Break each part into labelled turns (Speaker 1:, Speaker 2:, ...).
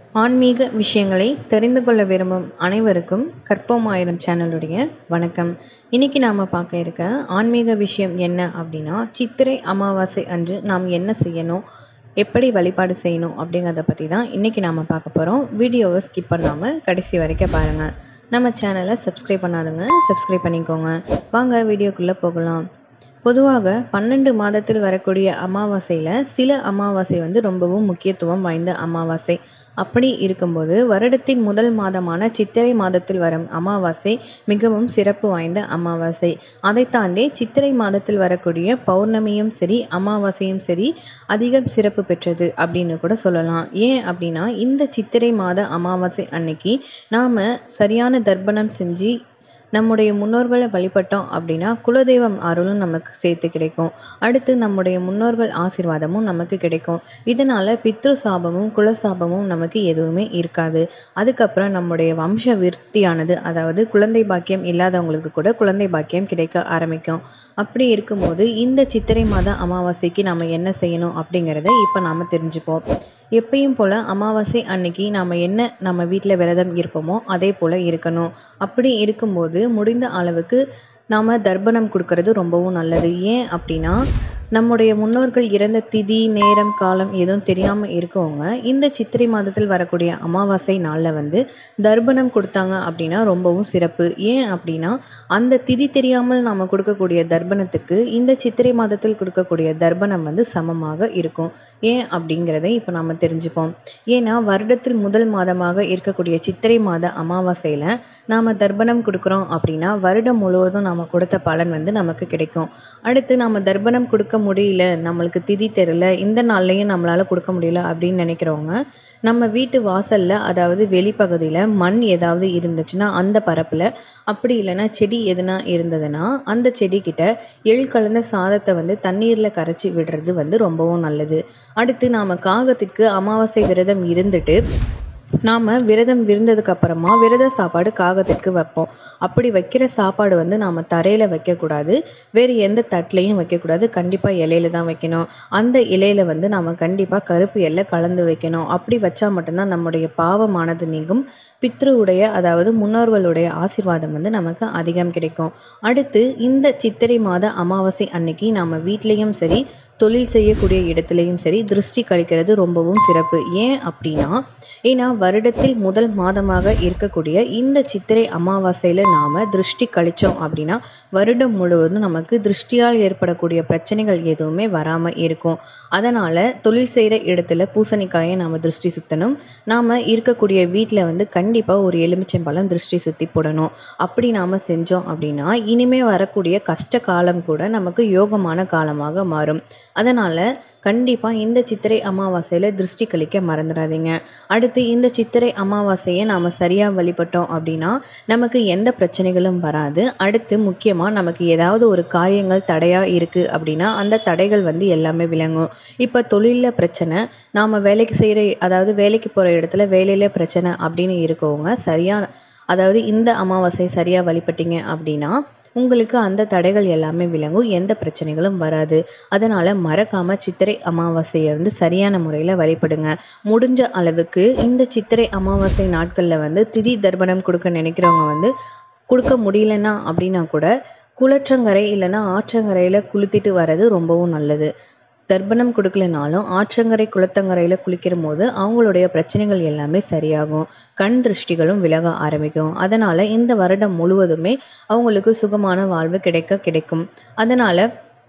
Speaker 1: ஆன்மீக விஷயங்களை தெரிந்து கொள்ள விரும்பும் அனைவருக்கும் கற்போம் ஆயிரம் சேனலுடைய வணக்கம் இன்னைக்கு நாம் பார்க்க இருக்க ஆன்மீக விஷயம் என்ன அப்படின்னா சித்திரை அமாவாசை அன்று நாம் என்ன செய்யணும் எப்படி வழிபாடு செய்யணும் அப்படிங்கிறத பற்றி தான் இன்றைக்கி நாம் பார்க்க போகிறோம் வீடியோவை ஸ்கிப் பண்ணாமல் கடைசி வரைக்கும் பாருங்கள் நம்ம சேனலை சப்ஸ்கிரைப் பண்ணாதுங்க சப்ஸ்கிரைப் பண்ணிக்கோங்க வாங்க வீடியோக்குள்ளே போகலாம் பொதுவாக பன்னெண்டு மாதத்தில் வரக்கூடிய அமாவாசையில் சில அமாவாசை வந்து ரொம்பவும் முக்கியத்துவம் வாய்ந்த அமாவாசை அப்படி இருக்கும்போது வருடத்தின் முதல் மாதமான சித்திரை மாதத்தில் வரும் அமாவாசை மிகவும் சிறப்பு வாய்ந்த அமாவாசை அதை தாண்டி சித்திரை மாதத்தில் வரக்கூடிய பௌர்ணமியும் சரி அமாவாசையும் சரி அதிகம் சிறப்பு பெற்றது அப்படின்னு கூட சொல்லலாம் ஏன் அப்படின்னா இந்த சித்திரை மாத அமாவாசை அன்னைக்கு நாம் சரியான தர்ப்பணம் செஞ்சு நம்முடைய முன்னோர்களை வழிபட்டோம் அப்படின்னா குலதெய்வம் அருளும் நமக்கு சேர்த்து கிடைக்கும் அடுத்து நம்முடைய முன்னோர்கள் ஆசீர்வாதமும் நமக்கு கிடைக்கும் இதனால பித்ரு சாபமும் குல சாபமும் நமக்கு எதுவுமே இருக்காது அதுக்கப்புறம் நம்முடைய வம்ச விருத்தியானது அதாவது குழந்தை பாக்கியம் இல்லாதவங்களுக்கு கூட குழந்தை பாக்கியம் கிடைக்க ஆரம்பிக்கும் அப்படி இருக்கும்போது இந்த சித்திரை மாத அமாவாசைக்கு நம்ம என்ன செய்யணும் அப்படிங்கிறத இப்போ நாம் தெரிஞ்சுப்போம் எப்பயும் போல் அமாவாசை அன்னைக்கு நாம் என்ன நம்ம வீட்டில் விரதம் இருப்போமோ அதே போல் இருக்கணும் அப்படி இருக்கும்போது முடிந்த அளவுக்கு நாம் தர்ப்பணம் கொடுக்கறது ரொம்பவும் நல்லது ஏன் அப்படின்னா நம்முடைய முன்னோர்கள் இறந்த திதி நேரம் காலம் எதுவும் தெரியாமல் இருக்கவங்க இந்த சித்திரை மாதத்தில் வரக்கூடிய அமாவாசை நாளில் வந்து தர்ப்பணம் கொடுத்தாங்க அப்படின்னா ரொம்பவும் சிறப்பு ஏன் அப்படின்னா அந்த திதி தெரியாமல் நாம் கொடுக்கக்கூடிய தர்ப்பணத்துக்கு இந்த சித்திரை மாதத்தில் கொடுக்கக்கூடிய தர்ப்பணம் வந்து சமமாக இருக்கும் ஏன் அப்படிங்கிறத இப்போ நம்ம தெரிஞ்சுப்போம் ஏன்னா வருடத்தில் முதல் மாதமாக இருக்கக்கூடிய சித்திரை மாத அமாவாசையில் நாம் தர்ப்பணம் கொடுக்குறோம் அப்படின்னா வருடம் முழுவதும் நாம் கொடுத்த பலன் வந்து நமக்கு கிடைக்கும் அடுத்து நாம் தர்ப்பணம் கொடுக்க முடியல நம்மளுக்கு திதி தெரியல இந்த நாள்லையும் நம்மளால் கொடுக்க முடியல அப்படின்னு நினைக்கிறவங்க நம்ம வீட்டு வாசலில் அதாவது வெளிப்பகுதியில் மண் ஏதாவது இருந்துச்சுன்னா அந்த பரப்பில் அப்படி இல்லைன்னா செடி எதுனா இருந்ததுன்னா அந்த செடிக்கிட்ட எள் கலந்த சாதத்தை வந்து தண்ணீரில் கரைச்சி விடுறது வந்து ரொம்பவும் நல்லது அடுத்து நாம் காகத்திற்கு அமாவாசை விரதம் இருந்துட்டு நாம் விரதம் விருந்ததுக்கு அப்புறமா விரத சாப்பாடு காகத்திற்கு வைப்போம் அப்படி வைக்கிற சாப்பாடு வந்து நாம் தரையில் வைக்கக்கூடாது வேறு எந்த தட்டிலையும் வைக்கக்கூடாது கண்டிப்பாக இலையில தான் வைக்கணும் அந்த இலையில வந்து நாம் கண்டிப்பாக கருப்பு எல்லை கலந்து வைக்கணும் அப்படி வச்சா மட்டும்தான் நம்முடைய பாவமானது நீங்கும் பித்ருவுடைய அதாவது முன்னோர்களுடைய ஆசிர்வாதம் வந்து நமக்கு அதிகம் கிடைக்கும் அடுத்து இந்த சித்திரை மாத அமாவாசை அன்னைக்கு நாம் வீட்லேயும் சரி தொழில் செய்யக்கூடிய இடத்துலையும் சரி திருஷ்டி கழிக்கிறது ரொம்பவும் சிறப்பு ஏன் அப்படின்னா ஏன்னா வருடத்தில் முதல் மாதமாக இருக்கக்கூடிய இந்த சித்திரை அமாவாசையில் நாம் திருஷ்டி கழித்தோம் அப்படின்னா வருடம் முழுவதும் நமக்கு திருஷ்டியால் ஏற்படக்கூடிய பிரச்சனைகள் எதுவுமே வராமல் இருக்கும் அதனால் தொழில் செய்கிற இடத்துல பூசணிக்காயை நாம் திருஷ்டி சுற்றணும் நாம் இருக்கக்கூடிய வீட்டில் வந்து கண்டிப்பாக ஒரு எலுமிச்சம்பழம் திருஷ்டி சுற்றி போடணும் அப்படி நாம் செஞ்சோம் அப்படின்னா இனிமே வரக்கூடிய கஷ்ட காலம் கூட நமக்கு யோகமான காலமாக மாறும் அதனால் கண்டிப்பாக இந்த சித்திரை அமாவாசையில் திருஷ்டி கழிக்க மறந்துடாதீங்க அடுத்து இந்த சித்திரை அமாவாசையை நாம் சரியாக வழிபட்டோம் அப்படின்னா நமக்கு எந்த பிரச்சனைகளும் வராது அடுத்து முக்கியமாக நமக்கு ஏதாவது ஒரு காரியங்கள் தடையாக இருக்குது அப்படின்னா அந்த தடைகள் வந்து எல்லாமே விளங்கும் இப்போ தொழிலில் பிரச்சனை நாம் வேலைக்கு செய்கிற அதாவது வேலைக்கு போகிற இடத்துல வேலையில் பிரச்சனை அப்படின்னு இருக்கவங்க சரியாக அதாவது இந்த அமாவாசை சரியாக வழிபட்டீங்க அப்படின்னா உங்களுக்கு அந்த தடைகள் எல்லாமே விளங்கும் எந்த பிரச்சனைகளும் வராது அதனால் மறக்காமல் சித்திரை அமாவாசையை வந்து சரியான முறையில் வழிபடுங்க முடிஞ்ச அளவுக்கு இந்த சித்திரை அமாவாசை நாட்களில் வந்து திதி தர்ப்பணம் கொடுக்க நினைக்கிறவங்க வந்து கொடுக்க முடியலன்னா அப்படின்னா கூட குளற்றங்கரை இல்லைன்னா ஆற்றங்கரையில் குளித்துட்டு வர்றது ரொம்பவும் நல்லது தர்ப்பணம் கொடுக்கலனாலும் ஆற்றங்கரை குளத்தங்கரையில் குளிக்கிற போது அவங்களுடைய பிரச்சனைகள் எல்லாமே சரியாகும் கண் திருஷ்டிகளும் விலக ஆரம்பிக்கும் அதனால் இந்த வருடம் முழுவதுமே அவங்களுக்கு சுகமான வாழ்வு கிடைக்க கிடைக்கும் அதனால்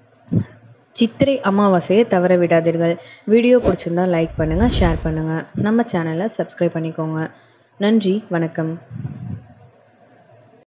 Speaker 1: சித்திரை அமாவாசையை தவற விடாதீர்கள் வீடியோ பிடிச்சிருந்தா லைக் பண்ணுங்கள் ஷேர் பண்ணுங்கள் நம்ம சேனலை சப்ஸ்கிரைப் பண்ணிக்கோங்க நன்றி வணக்கம்